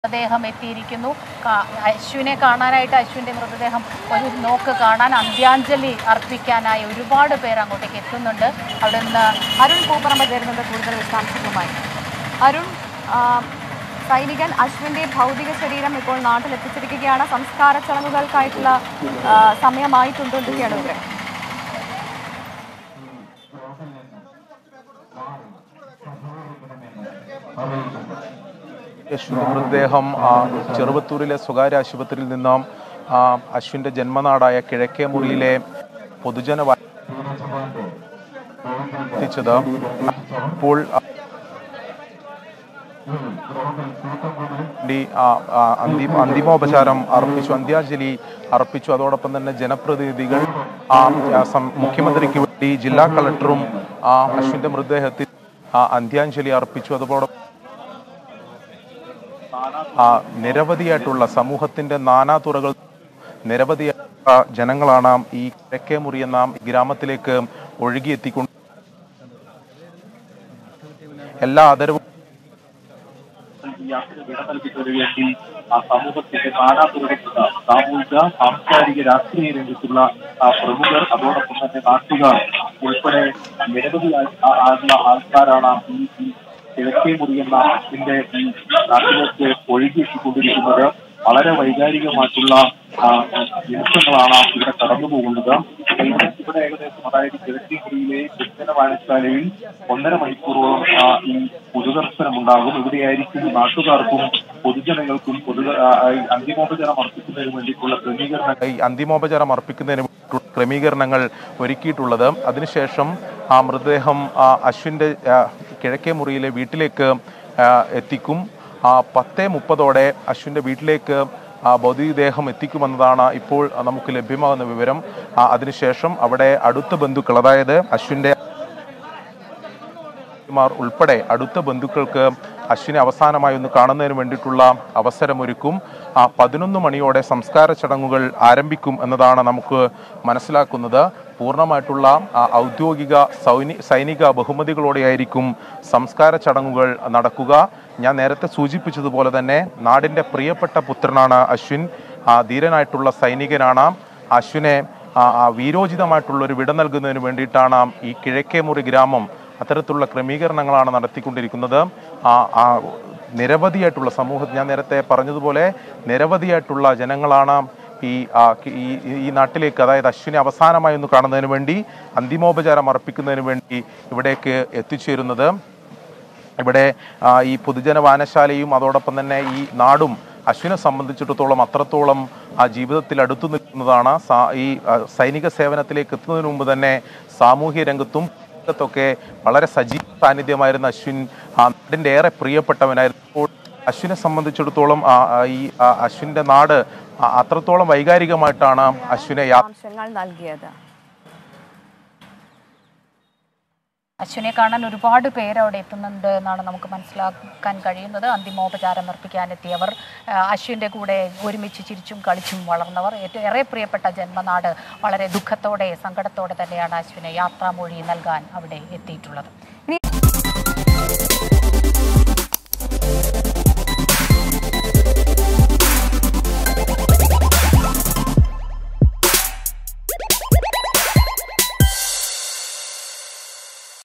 മൃതദേഹം എത്തിയിരിക്കുന്നു കാ- അശ്വിനെ കാണാനായിട്ട് അശ്വിൻ്റെ മൃതദേഹം ഒരു നോക്ക് കാണാൻ അന്ത്യാഞ്ജലി അർപ്പിക്കാനായി ഒരുപാട് പേർ അങ്ങോട്ടേക്ക് എത്തുന്നുണ്ട് അവിടെ നിന്ന് അരുൺ പൂപ്പറമ്പ ചേരുന്നുണ്ട് കൂടുതൽ വിശദാംശങ്ങളുമായി അരുൺ ആ, സൈനികൻ അശ്വിന്റെ ഭൗതിക ശരീരം ഇപ്പോൾ നാട്ടിലെത്തിച്ചിരിക്കുകയാണ് സംസ്കാര ചടങ്ങുകൾക്കായിട്ടുള്ള ആ, സമയമായിട്ടുണ്ടോ എന്തൊക്കെയാണ് വിവരം അശ്വിന്റെ മൃതദേഹം ആ, ചെറുവത്തൂരിലെ സ്വകാര്യ ആശുപത്രിയിൽ നിന്നും ആ, അശ്വിന്റെ ജന്മനാടായ കിഴക്കേ മുറിയിലെ പൊതുജന വാ- എത്തിച്ചത് ഇപ്പോൾ ആ, വേണ്ടി, ആ, ആ, അന്തിമ അന്തിമോപചാരം അർപ്പിച്ചു അന്ത്യാഞ്ജലി അർപ്പിച്ചു അതോടൊപ്പം തന്നെ ജനപ്രതിനിധികൾ ആ, ആ, സം- മുഖ്യമന്ത്രിക്ക് വേണ്ടി ജില്ലാ കളക്ടറും ആ, അശ്വിന്റെ മൃതദേഹത്തിൽ ആ, അന്ത്യാഞ്ജലി അർപ്പിച്ചു അതോടൊപ്പം ആ, നിരവധിയായിട്ടുള്ള സമൂഹത്തിന്റെ നാനാതുറകൾ നിരവധി ആ, ജനങ്ങളാണ് ഈ കിഴക്കേ മുറി എന്ന ഗ്രാമത്തിലേക്ക് ഒഴുകിയെത്തിക്കൊണ്ട് എല്ലാ ആദരവും ഈ യാത്ര വിട നൽകുന്നതിന് വേണ്ടി ആ സമൂഹത്തിന്റെ നാനാതുറകളുള്ള സാമൂഹിക സാംസ്കാരിക രാഷ്ട്രീയ രംഗത്തുള്ള ആ പ്രമുഖർ അതോടൊപ്പം തന്നെ നാട്ടുകാർ ഉൾപ്പെടെ നിരവധി ആൾ- ആ- ആളുള്ള ആൾക്കാരാണ് ഈ ഈ കിഴക്കേ മുറി എന്ന ഇതിന്റെ ഈ നാട്ടിലേക്ക് ഒഴുകിയെത്തിക്കൊണ്ടിരിക്കുന്നത് വളരെ വൈകാരികമായിട്ടുള്ള ആ, നിമിഷങ്ങളാണ് ഇവിടെ കടന്നു പോകുന്നത് ഇവിടെ ഇവിടെ ഏകദേശം അതായത് കിഴക്കേ മുറിയിലെ ക്രിസ്ത്യന വായനശാലയിൽ ഒന്നര മണിക്കൂറോളം ആ, ഈ പൊതുദർശനം ഉണ്ടാകും ഇവിടെയായിരിക്കും നാട്ടുകാർക്കും പൊതുജനങ്ങൾക്കും പൊതു ആ, ആ, ഈ അന്തിമോപചാരം അർപ്പിക്കുന്നതിന് വേണ്ടിയിട്ടുള്ള ക്രമീകരണങ്ങൾ ഈ അന്തിമോപചാരം അർപ്പിക്കുന്നതിന് വേണ്ടിയിട്ടുള്ള ക്രമീകരണങ്ങൾ ഒരുക്കിയിട്ടുള്ളത് അതിനുശേഷം ആ മൃതദേഹം ആ, അശ്വിൻ്റെ ആ, കിഴക്കേ മുറിയിലെ വീട്ടിലേക്ക് ആ, എത്തിക്കും ആ, പത്തേ മുപ്പതോടെ അശ്വിൻ്റെ വീട്ടിലേക്ക് ആ ഭൗതികദേഹം എത്തിക്കുമെന്നതാണ് ഇപ്പോൾ നമുക്ക് ലഭ്യമാകുന്ന വിവരം ആ, അതിനുശേഷം അവിടെ അടുത്ത ബന്ധുക്കൾ അതായത് അശ്വിൻ്റെ മാർ ഉൾപ്പെടെ അടുത്ത ബന്ധുക്കൾക്ക് അശ്വിനെ അവസാനമായി ഒന്ന് കാണുന്നതിന് വേണ്ടിയിട്ടുള്ള അവസരമൊരുക്കും ആ പതിനൊന്ന് മണിയോടെ സംസ്കാര ചടങ്ങുകൾ ആരംഭിക്കും എന്നതാണ് നമുക്ക് മനസ്സിലാക്കുന്നത് പൂർണ്ണമായിട്ടുള്ള ആ, ഔദ്യോഗിക സൈനി സൈനിക ബഹുമതികളോടെയായിരിക്കും സംസ്കാര ചടങ്ങുകൾ നടക്കുക ഞാൻ നേരത്തെ സൂചിപ്പിച്ചതുപോലെ തന്നെ നാടിൻ്റെ പ്രിയപ്പെട്ട പുത്രനാണ് അശ്വിൻ ആ, ധീരനായിട്ടുള്ള സൈനികനാണ് അശ്വിനെ ആ, ആ, വീരോചിതമായിട്ടുള്ള ഒരു വിട നൽകുന്നതിന് വേണ്ടിയിട്ടാണ് ഈ കിഴക്കേ മുറി ഗ്രാമം അത്തരത്തിലുള്ള ക്രമീകരണങ്ങളാണ് നടത്തിക്കൊണ്ടിരിക്കുന്നത് ആ ആ നിരവധിയായിട്ടുള്ള സമൂഹം ഞാൻ നേരത്തെ പറഞ്ഞതുപോലെ നിരവധിയായിട്ടുള്ള ജനങ്ങളാണ് ഈ ആ, ഈ ഈ നാട്ടിലേക്ക് അതായത് അശ്വിനെ അവസാനമായി ഒന്ന് കാണുന്നതിന് വേണ്ടി അന്തിമോപചാരം അർപ്പിക്കുന്നതിന് വേണ്ടി ഇവിടേക്ക് എത്തിച്ചേരുന്നത് ഇവിടെ ആ, ഈ പൊതുജന വായനശാലയും അതോടൊപ്പം തന്നെ ഈ നാടും അശ്വിനെ സംബന്ധിച്ചിടത്തോളം അത്രത്തോളം ആ ജീവിതത്തിൽ അടുത്തു നിൽക്കുന്നതാണ് സാ- ഈ ആ, സൈനിക സേവനത്തിലേക്ക് എത്തുന്നതിന് മുമ്പ് തന്നെ സാമൂഹ്യ രംഗത്തും രംഗത്തൊക്കെ വളരെ സജീവ സാന്നിധ്യമായിരുന്ന അശ്വിൻ ആ നാടിൻ്റെ ഏറെ പ്രിയപ്പെട്ടവനായിരുന്നു അപ്പോൾ അശ്വിനെ സംബന്ധിച്ചിടത്തോളം ആ, ആ, ഈ ആ, അശ്വിൻ്റെ നാട് ആ, അത്രത്തോളം വൈകാരികമായിട്ടാണ് അശ്വിനെ യാ വിശദാംശങ്ങൾ നൽകിയത് അശ്വിനെ കാണാൻ ഒരുപാട് പേര് അവിടെ എത്തുന്നുണ്ട് എന്നാണ് നമുക്ക് മനസ്സിലാക്കാൻ കഴിയുന്നത് അന്തിമോപചാരം അർപ്പിക്കാനെത്തിയവർ ആ, അശ്വിൻ്റെ കൂടെ ഒരുമിച്ച് ചിരിച്ചും കളിച്ചും വളർന്നവർ ഏറ്റവും ഏറെ പ്രിയപ്പെട്ട ജന്മനാട് വളരെ ദുഃഖത്തോടെ സങ്കടത്തോടെ തന്നെയാണ് അശ്വിനെ യാത്രാമൊഴി നൽകാൻ അവിടെ എത്തിയിട്ടുള്ളത് ഇനി